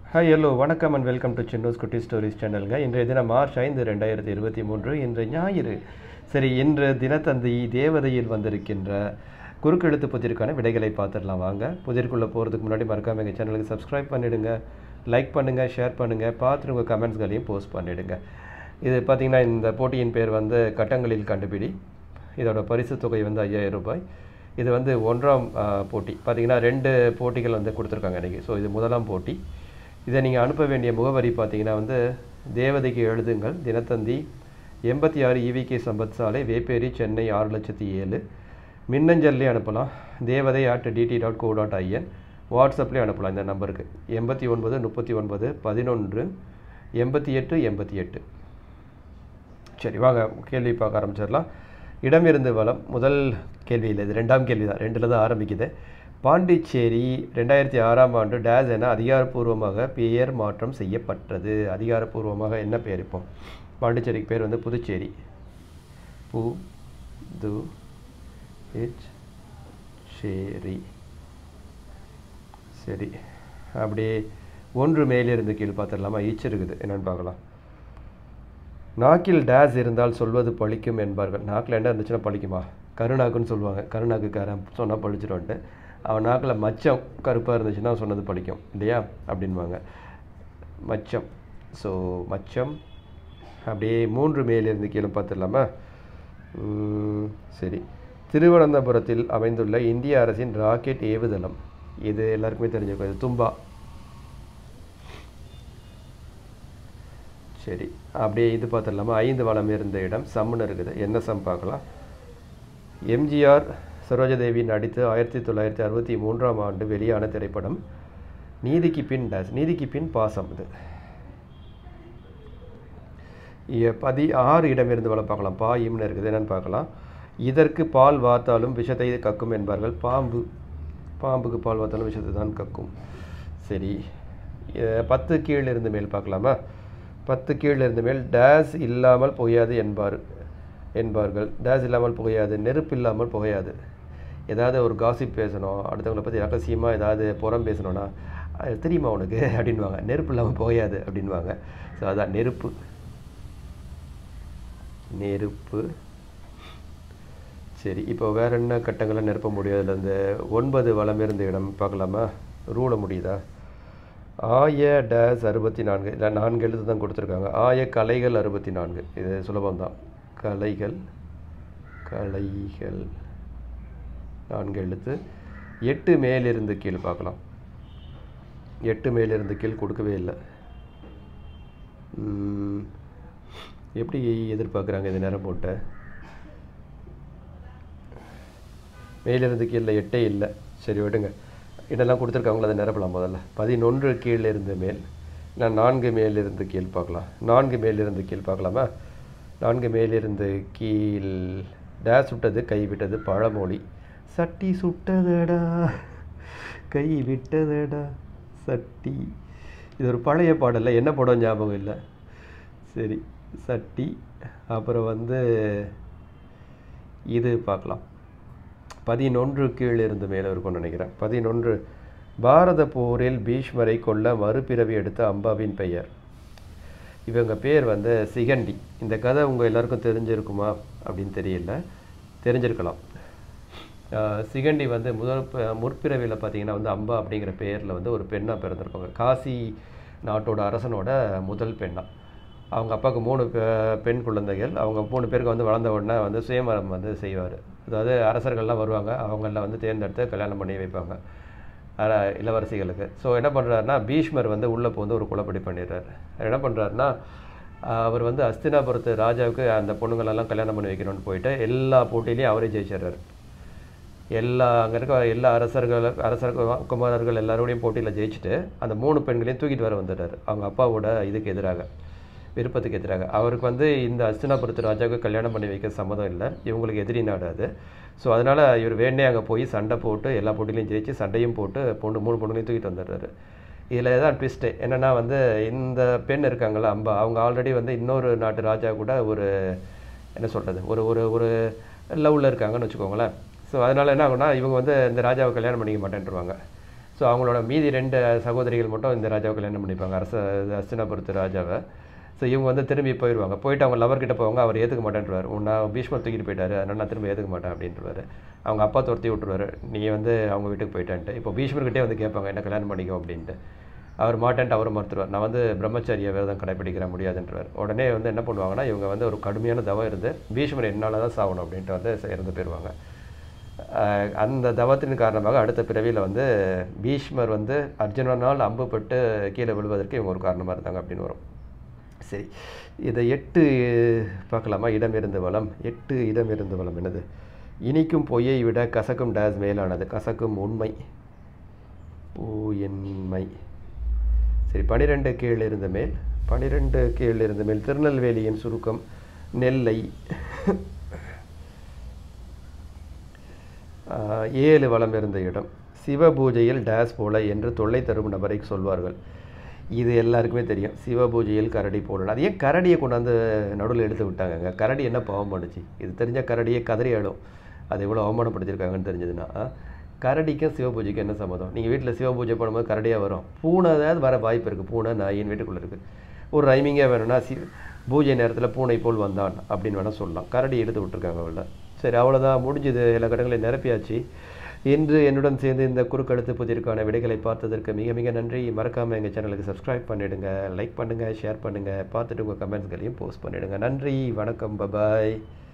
hi hello வணக்கம் and welcome to Chinnos Kutty stories சேனலுங்க இன்றைய தினம் மார்ச் ஐந்து ரெண்டாயிரத்தி இருபத்தி மூன்று இன்று ஞாயிறு சரி இன்று தினத்தந்தி தேவதையில் வந்திருக்கின்ற குறுக்கெழுத்து புதிருக்கான விடைகளை பார்த்துடலாம் வாங்க புதிர்க்குள்ளே போகிறதுக்கு முன்னாடி மறக்காம எங்கள் சேனலுக்கு சப்ஸ்கிரைப் பண்ணிவிடுங்க லைக் பண்ணுங்கள் ஷேர் பண்ணுங்கள் பார்த்துட்டு உங்கள் கமெண்ட்ஸ்களையும் போஸ்ட் பண்ணிவிடுங்க இது பார்த்திங்கன்னா இந்த போட்டியின் பேர் வந்து கட்டங்களில் கண்டுபிடி இதோட பரிசு தொகை வந்து ஐயாயிரம் ரூபாய் இது வந்து ஒன்றாம் ஆ, போட்டி பார்த்தீங்கன்னா ரெண்டு போட்டிகள் வந்து கொடுத்துருக்காங்க இன்றைக்கி ஸோ இது முதலாம் போட்டி இதை நீங்கள் அனுப்ப வேண்டிய முகவரி பார்த்தீங்கன்னா வந்து தேவதைக்கு எழுதுங்கள் தினத்தந்தி எண்பத்தி ஆறு இவிகே சம்பத் சாலை வேப்பேரி சென்னை ஆறு லட்சத்தி ஏழு மின்னஞ்சல்லே அனுப்பலாம் Devathai at DD dot co dot in வாட்ஸ்அப்லேயே அனுப்பலாம் இந்த நம்பருக்கு எண்பத்தி ஒன்பது முப்பத்தி ஒன்பது பதினொன்று எண்பத்தி எட்டு எண்பத்தி எட்டு சரி வாங்க கேள்வி பார்க்க ஆரம்பிச்சிடலாம் இடமிருந்து வளம் முதல் கேள்வி இல்லை இது ரெண்டாம் கேள்வி தான் ரெண்டில் தான் ஆரம்பிக்குது பாண்டிச்சேரி ரெண்டாயிரத்தி ஆறாம் ஆண்டு டேஸ் என அதிகாரப்பூர்வமாக பெயர் மாற்றம் செய்யப்பட்டது அதிகாரப்பூர்வமாக என்ன பெயர் இப்போ பாண்டிச்சேரிக்கு பேர் வந்து புதுச்சேரி பு து இச் சேரி சரி அப்படியே ஒன்று மேலிருந்து கீழ் பார்த்துடலாமா ஈச் இருக்குது என்னன்னு பார்க்கலாம் நாக்கில் டேஸ் இருந்தால் சொல்வது பழிக்கும் என்பார்கள் நாக்கில் என்ன இருந்துச்சுன்னா பழிக்குமா கருநாக்குன்னு சொல்லுவாங்க கருநாக்குக்காரன் சொன்னால் பழிச்சிடும்ட்டு அவன் நாக்கில் மச்சம் கருப்பாக இருந்துச்சுன்னா அவன் சொன்னது பழிக்கும் இல்லையா அப்படின்வாங்க மச்சம் ஸோ மச்சம் அப்படியே மூன்று மேலிருந்து கீழே பார்த்துடலாமா உம், சரி திருவனந்தபுரத்தில் அமைந்துள்ள இந்திய அரசின் ராக்கெட் ஏவுதளம் இது எல்லாருக்குமே தெரிஞ்சிருக்கும் இது தும்பா சரி அப்படியே இது பார்த்துடலாமா ஐந்து வளம் இருந்த இடம் சம்முன்னு இருக்குது என்ன சம் பார்க்கலாம் எம்ஜிஆர் சரோஜதேவி நடித்து ஆயிரத்தி தொள்ளாயிரத்தி அறுபத்தி மூன்றாம் ஆண்டு வெளியான திரைப்படம் நீதிக்கு பின் டேஸ் நீதிக்கு பின் பாசம் இது இ- பதி ஆறு இடமிருந்து வளம் பார்க்கலாம் பா இம்னு இருக்குது என்னன்னு பார்க்கலாம் இதற்கு பால் வார்த்தாலும் விஷத்தை கக்கும் என்பார்கள் பாம்பு பாம்புக்கு பால் வார்த்தாலும் விஷத்தை தான் கக்கும் சரி இ- பத்து கீழ் இருந்து மேல் பார்க்கலாமா பத்து கீழ் இருந்து மேல் டேஸ் இல்லாமல் புகையாது என்பார் என்பார்கள் டேஸ் இல்லாமல் புகையாது நெருப்பு இல்லாமல் புகையாது ஏதாவது ஒரு காசிப் பேசணும் அடுத்தவங்களை பற்றி ரகசியமாக ஏதாவது புறம் பேசணும்னா "அது தெரியுமா உனக்கு அப்படின்வாங்க நெருப்பு இல்லாமல் புகையாது அப்படின்வாங்க ஸோ அதான் நெருப்பு நெருப்பு சரி இப்போ வேற என்ன கட்டங்களை நிரப்ப முடியும் அதில் இந்த ஒன்பது வளம் இருந்த இடம் பார்க்கலாமா ரூல முடியுதா ஆய டேஸ் அறுபத்தி நான்கு இல்லை நான்கு எழுத்து தான் கொடுத்துருக்காங்க ஆய கலைகள் அறுபத்தி நான்கு இது சுலபம்தான் கலைகள் கலைகள் நான்கு எழுத்து எட்டு மேலிருந்து கீழ் பார்க்கலாம் எட்டு மேலிருந்து கீழ் கொடுக்கவே இல்லை உம், எப்படி எதிர்பார்க்குறாங்க இந்த நேரம் போட்ட மேலிருந்து கீழே எட்டே இல்லை சரி விடுங்க இதெல்லாம் கொடுத்துருக்காங்களா அதை நிரப்பலாம் முதல்ல பதினொன்று கீழே இருந்து மேல் இல்லை நான்கு மேலிருந்து கீழ் பார்க்கலாம் நான்கு மேலிருந்து கீழ் பார்க்கலாமா நான்கு மேலிருந்து கீழ் டேஸ் சுட்டது கை விட்டது பழமொழி சட்டி சுட்டதடா கை விட்டதடா சட்டி இது ஒரு பழைய பாடல்ல என்ன படம் ஞாபகம் இல்லை சரி சட்டி அப்புறம் வந்து இது பார்க்கலாம் பதினொன்று கீழ் இருந்து மேலே இருக்கும்னு நினைக்கிறேன் பதினொன்று பாரத போரில் பீஷ்மரை கொல்ல மறுபிறவி எடுத்த அம்பாவின் பெயர் இவங்க பேர் வந்து சிகண்டி இந்த கதை உங்கள் எல்லாருக்கும் தெரிஞ்சிருக்குமா அப்படின்னு தெரியல தெரிஞ்சிருக்கலாம் ஆஹ் சிகண்டி வந்து முதல் ப- முற்பிறவியில் பார்த்தீங்கன்னா வந்து அம்பா அப்படிங்கிற பேரில் வந்து ஒரு பெண்ணாக பிறந்திருப்பாங்க காசி நாட்டோட அரசனோட முதல் பெண்ணா அவங்க அப்பாவுக்கு மூணு பெ- பெண் குழந்தைகள் அவங்க மூணு பேருக்கு வந்து வளர்ந்த உடனே வந்து சுயமரம் வந்து செய்வார் அதாவது அரசர்கள்லாம் வருவாங்க அவங்கள வந்து தேர்ந்தெடுத்து கல்யாணம் பண்ணி வைப்பாங்க அர- இளவரசிகளுக்கு ஸோ என்ன பண்ணுறாருனா பீஷ்மர் வந்து உள்ளே வந்து ஒரு குலப்படி பண்ணிடுறாரு என்ன பண்ணுறாருனா அவர் வந்து அஸ்தினாபுரத்து ராஜாவுக்கு அந்த பொண்ணுங்களெல்லாம் கல்யாணம் பண்ணி வைக்கணும்னு போயிட்டு எல்லா போட்டியிலையும் அவரே ஜெயிச்சிடுறாரு எல்லா அங்கே இருக்க எல்லா அரசர்கள் அரசர் கு- குமாரர்கள் எல்லாரோடையும் போட்டியில் ஜெயிச்சுட்டு அந்த மூணு பெண்களையும் தூக்கிட்டு வர வந்துடுறாரு அவங்க அப்பாவோட இதுக்கு எதிராக விருப்பத்துக்கு எதிராக அவருக்கு வந்து இந்த அஸ்தினாபுரத்து ராஜாவுக்கு கல்யாணம் பண்ணி வைக்க சம்மதம் இல்லை இவங்களுக்கு எதிரி நாடு அது ஸோ அதனால் இவர் வேணே அங்கே போய் சண்டை போட்டு எல்லா போட்டிலையும் ஜெயிச்சு சண்டையும் போட்டு பொண்ணு மூணு பொண்ணுங்களையும் தூக்கிட்டு வந்துடுறாரு இதில் தான் ட்விஸ்ட்டு என்னென்னா வந்து இந்த பெண் இருக்காங்கல்ல அம்பா அவங்க ஆல்ரெடி வந்து இன்னொரு நாட்டு ராஜா கூட ஒரு என்ன சொல்கிறது ஒரு ஒரு ஒரு லவ்வில் இருக்காங்கன்னு வச்சுக்கோங்களேன் ஸோ அதனால் என்ன ஆகும்னா இவங்க வந்து இந்த ராஜாவை கல்யாணம் பண்ணிக்க மாட்டேன்ருவாங்க ஸோ அவங்களோட மீதி ரெண்டு சகோதரிகள் மட்டும் இந்த ராஜாவை கல்யாணம் பண்ணிப்பாங்க அரச அஸ்தினாபுரத்து ராஜாவை ஸோ இவங்க வந்து திரும்பி போயிடுவாங்க போயிட்டு அவங்க லவர் கிட்ட போவாங்க அவர் ஏற்றுக்க மாட்டேன்றார் உன்னை பீஷ்மர் தூக்கிட்டு போயிட்டாரு அதனால நான் திரும்ப ஏற்றுக்க மாட்டேன் அப்படின்றவாரு அவங்க அப்பா துரத்தி விட்டுருவாரு நீ வந்து அவங்க வீட்டுக்கு போயிட்டான்ட்டு இப்போ பீஷ்மர்கிட்டே வந்து கேட்பாங்க என்ன கல்யாணம் பண்ணிக்கோ அப்படின்ட்டு அவர் மாட்டேன்ட்டு அவர் மறுத்துருவார் நான் வந்து பிரம்மச்சரிய விரதம் கடைப்பிடிக்கிற முடியாதுன்றவர் உடனே வந்து என்ன பண்ணுவாங்கன்னா இவங்க வந்து ஒரு கடுமையான தவம் இருந்து பீஷ்மர் என்னால் தான் சாகணும் அப்படின்ட்டு வந்து இறந்து போயிடுவாங்க அஹ் அந்த தவத்தின் காரணமாக அடுத்த பிறவியில் வந்து பீஷ்மர் வந்து அர்ஜுனனால் அம்புப்பட்டு கீழே விழுவதற்கு இவங்க ஒரு காரணமாக இருந்தாங்க அப்படின்னு வரும் சரி இதை எட்டு பார்க்கலாமா இடம் இருந்து வளம் எட்டு இடம் இருந்து வளம் என்னது இனிக்கும் பொய்யை விட கசக்கும் டேஸ் மேலானது கசக்கும் உண்மை பூயன்மை சரி பனிரெண்டு கீழ் இருந்த மேல் பனிரெண்டு கீழ் இருந்த மேல் திருநெல்வேலியின் சுருக்கம் நெல்லை ஆஹ், ஏழு வளம் இருந்த இடம் சிவ பூஜையில் டேஸ் போல என்று தொல்லை தரும் நபரை சொல்வார்கள் இது எல்லாருக்குமே தெரியும் சிவ பூஜையில் கரடி போடணும் அது ஏன் கரடியை கொண்டாந்து நடுவில் எடுத்து விட்டாங்கங்க கரடி என்ன பாவம் பண்ணுச்சு இது தெரிஞ்ச கரடியை கதறி ஆடும் அது எவ்வளோ அவமானப்படுத்தியிருக்காங்கன்னு தெரிஞ்சதுன்னா கரடிக்கும் சிவ பூஜைக்கும் என்ன சம்மதம் நீங்கள் வீட்டில் சிவ பூஜை பண்ணும்போது கரடியாக வரும் பூனை ஏதாவது வர வாய்ப்பு இருக்குது பூனை நாயின் வீட்டுக்குள்ளே இருக்குது ஒரு ரைமிங்காக வேணும்னா சி பூஜை நேரத்தில் பூனை போல் வந்தான் அப்படின்னு வேணால் சொல்லலாம் கரடி எடுத்து விட்டுருக்காங்க அவள சரி அவ்வளோதான் முடிஞ்சுது எல்லா கடங்களையும் நிரப்பியாச்சு இன்று என்னுடன் சேர்ந்து இந்த குறுக்கெழுத்து புதிருக்கான விடைகளை பார்த்ததற்கு மிக மிக நன்றி மறக்காமல் எங்கள் சேனலுக்கு சப்ஸ்கிரைப் பண்ணிவிடுங்க லைக் பண்ணுங்கள் ஷேர் பண்ணுங்கள் பார்த்துட்டு உங்கள் கமெண்ட்ஸ்களையும் போஸ்ட் பண்ணிவிடுங்க நன்றி வணக்கம் பபாய்